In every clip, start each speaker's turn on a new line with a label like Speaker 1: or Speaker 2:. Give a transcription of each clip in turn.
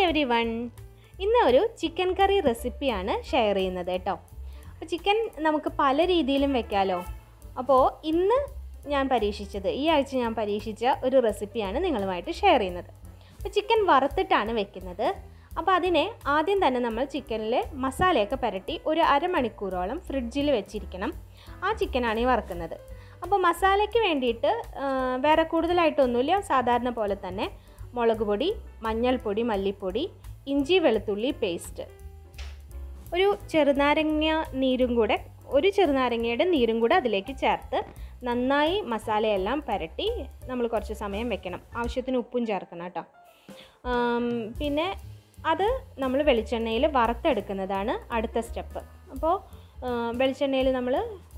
Speaker 1: every one ഇന്ന് ഒരു chicken കറി റെസിപ്പിയാണ് ഷെയർ ചെയ്യുന്നത് കേട്ടോ അപ്പോൾ ചിക്കൻ നമുക്ക് പല രീതിയിലും വെക്കാമല്ലോ അപ്പോൾ ഇന്ന് ഞാൻ പരീക്ഷിച്ചത് ഈ ആഴ്ച ഞാൻ പരീക്ഷിച്ച ഒരു റെസിപ്പിയാണ് നിങ്ങളുമായിട്ട് ഷെയർ ചെയ്യുന്നത് അപ്പോൾ ചിക്കൻ വറുത്തിട്ടാണ് വെക്കുന്നത് അപ്പോൾ അതിനെ ആദ്യം തന്നെ നമ്മൾ ചിക്കനിൽ മസാലയൊക്കെ പുരട്ടി ഒരു അരമണിക്കൂറോളം ഫ്രിഡ്ജിൽ വെച്ചിരിക്കണം ആ ചിക്കനാണ് ഈ വറുക്കുന്നത് അപ്പോൾ മസാലയ്ക്ക് വേണ്ടിയിട്ട് ആ, വേറെ കൂടുതലായിട്ടൊന്നുമില്ല സാധാരണ പോലെ തന്നെ മുളക് പൊടി മഞ്ഞൾപ്പൊടി മല്ലിപ്പൊടി ഇഞ്ചി വെളുത്തുള്ളി പേസ്റ്റ് ഒരു ചെറുനാരങ്ങ നീരും കൂടെ ഒരു ചെറുനാരങ്ങയുടെ നീരും കൂടെ അതിലേക്ക് ചേർത്ത് നന്നായി മസാലയെല്ലാം പുരട്ടി നമ്മൾ കുറച്ച് സമയം വെക്കണം ആവശ്യത്തിന് ഉപ്പും ചേർക്കണം കേട്ടോ ആം, പിന്നെ അത് നമ്മൾ വെളിച്ചെണ്ണയിൽ വറുത്തെടുക്കുന്നതാണ് അടുത്ത സ്റ്റെപ്പ് അപ്പോൾ വെളിച്ചെണ്ണയിൽ നമ്മൾ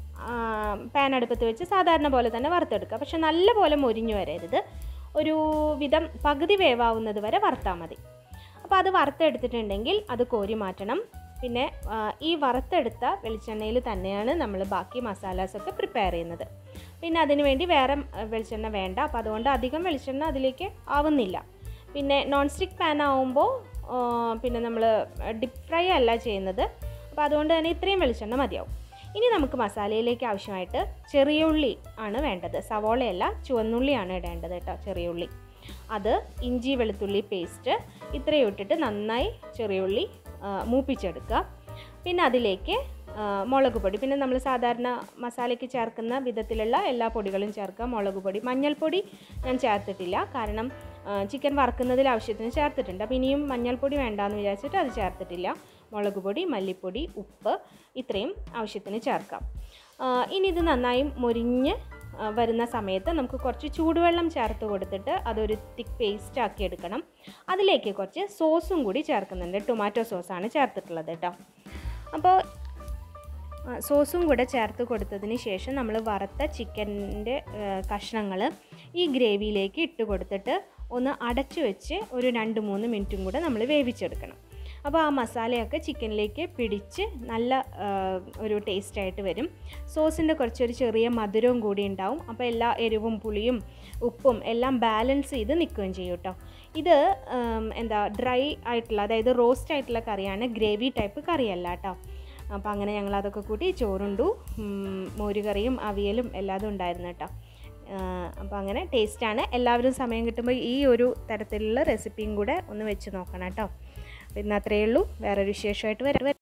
Speaker 1: പാൻ അടുപ്പത്ത് വെച്ച് സാധാരണ പോലെ തന്നെ വറുത്തെടുക്കുക പക്ഷെ നല്ല പോലെ മൊരിഞ്ഞു വരരുത് ഒരു വിധം പകുതി വേവാവുന്നത് വരെ വറുത്താൽ മതി അപ്പോൾ അത് വറുത്തെടുത്തിട്ടുണ്ടെങ്കിൽ അത് കോരി മാറ്റണം പിന്നെ ആ, ഈ വറുത്തെടുത്ത വെളിച്ചെണ്ണയിൽ തന്നെയാണ് നമ്മൾ ബാക്കി മസാലാസൊക്കെ പ്രിപ്പയർ ചെയ്യുന്നത് പിന്നെ അതിന് വേണ്ടി വേറെ ആ, വെളിച്ചെണ്ണ വേണ്ട അപ്പോൾ അതുകൊണ്ട് അധികം വെളിച്ചെണ്ണ അതിലേക്ക് ആവുന്നില്ല പിന്നെ നോൺ സ്റ്റിക്ക് പാൻ ആവുമ്പോൾ പിന്നെ നമ്മൾ ഡിപ്പ് ഫ്രൈ അല്ല ചെയ്യുന്നത് അപ്പോൾ അതുകൊണ്ട് തന്നെ ഇത്രയും വെളിച്ചെണ്ണ മതിയാവും ഇനി നമുക്ക് മസാലയിലേക്ക് ആവശ്യമായിട്ട് ചെറിയ ഉള്ളി ആണ് വേണ്ടത് സവോളയല്ല ചുവന്നുള്ളിയാണ് ഇടേണ്ടത് കേട്ടോ ചെറിയ ഉള്ളി അത് ഇഞ്ചി വെളുത്തുള്ളി പേസ്റ്റ് ഇത്രയും ഇട്ടിട്ട് നന്നായി ചെറിയ ഉള്ളി ആ, മൂപ്പിച്ചെടുക്കുക പിന്നെ അതിലേക്ക് ആ, മുളക് പൊടി പിന്നെ നമ്മൾ സാധാരണ മസാലയ്ക്ക് ചേർക്കുന്ന വിധത്തിലുള്ള എല്ലാ പൊടികളും ചേർക്കുക മുളക് പൊടി മഞ്ഞൾപ്പൊടി ഞാൻ ചേർത്തിട്ടില്ല കാരണം ആ, ചിക്കൻ വറുക്കുന്നതിൽ ആവശ്യത്തിന് ചേർത്തിട്ടുണ്ട് അപ്പോൾ ഇനിയും മഞ്ഞൾപ്പൊടി വേണ്ടാന്ന് വിചാരിച്ചിട്ട് അത് ചേർത്തിട്ടില്ല മുളക് പൊടി മല്ലിപ്പൊടി ഉപ്പ് ഇത്രയും ആവശ്യത്തിന് ചേർക്കാം ആ, ഇനി ഇത് നന്നായി മൊരിഞ്ഞ് ആ, വരുന്ന സമയത്ത് നമുക്ക് കുറച്ച് ചൂടുവെള്ളം ചേർത്ത് കൊടുത്തിട്ട് അതൊരു തിക്ക് പേസ്റ്റ് ആക്കി എടുക്കണം അതിലേക്ക് കുറച്ച് സോസും കൂടി ചേർക്കുന്നുണ്ട് ടൊമാറ്റോ സോസാണ് ചേർത്തിട്ടുള്ളത് കേട്ടോ അപ്പോൾ ആ, സോസും കൂടെ ചേർത്ത് കൊടുത്തതിന് ശേഷം നമ്മൾ വറുത്ത ചിക്കൻ്റെ കഷ്ണങ്ങൾ ഈ ഗ്രേവിയിലേക്ക് ഇട്ട് കൊടുത്തിട്ട് ഒന്ന് അടച്ചു വെച്ച് ഒരു രണ്ട് മൂന്ന് മിനിറ്റും കൂടെ നമ്മൾ വേവിച്ചെടുക്കണം അപ്പോൾ ആ മസാലയൊക്കെ ചിക്കനിലേക്ക് പിടിച്ച് നല്ല ആ, ഒരു ടേസ്റ്റായിട്ട് വരും സോസിൻ്റെ കുറച്ചൊരു ചെറിയ മധുരവും കൂടി ഉണ്ടാവും അപ്പോൾ എല്ലാ എരിവും പുളിയും ഉപ്പും എല്ലാം ബാലൻസ് ചെയ്ത് നിൽക്കുകയും ചെയ്യും കേട്ടോ ഇത് ഉം, എന്താ ഡ്രൈ ആയിട്ടുള്ള അതായത് റോസ്റ്റ് ആയിട്ടുള്ള കറിയാണ് ഗ്രേവി ടൈപ്പ് കറിയല്ല കേട്ടോ അപ്പോൾ അങ്ങനെ ഞങ്ങൾ അതൊക്കെ കൂട്ടി ചോറുണ്ടു ഉം, മോരുകറിയും അവിയലും എല്ലാതും ഉണ്ടായിരുന്നു കേട്ടോ അപ്പോൾ അങ്ങനെ ടേസ്റ്റാണ് എല്ലാവരും സമയം കിട്ടുമ്പോൾ ഈ ഒരു തരത്തിലുള്ള റെസിപ്പിയും കൂടെ ഒന്ന് വെച്ച് നോക്കണം കേട്ടോ അപ്പോൾ ഇന്ന് അത്രയേ ഉള്ളൂ വേറൊരു വിശേഷമായിട്ട് വരാം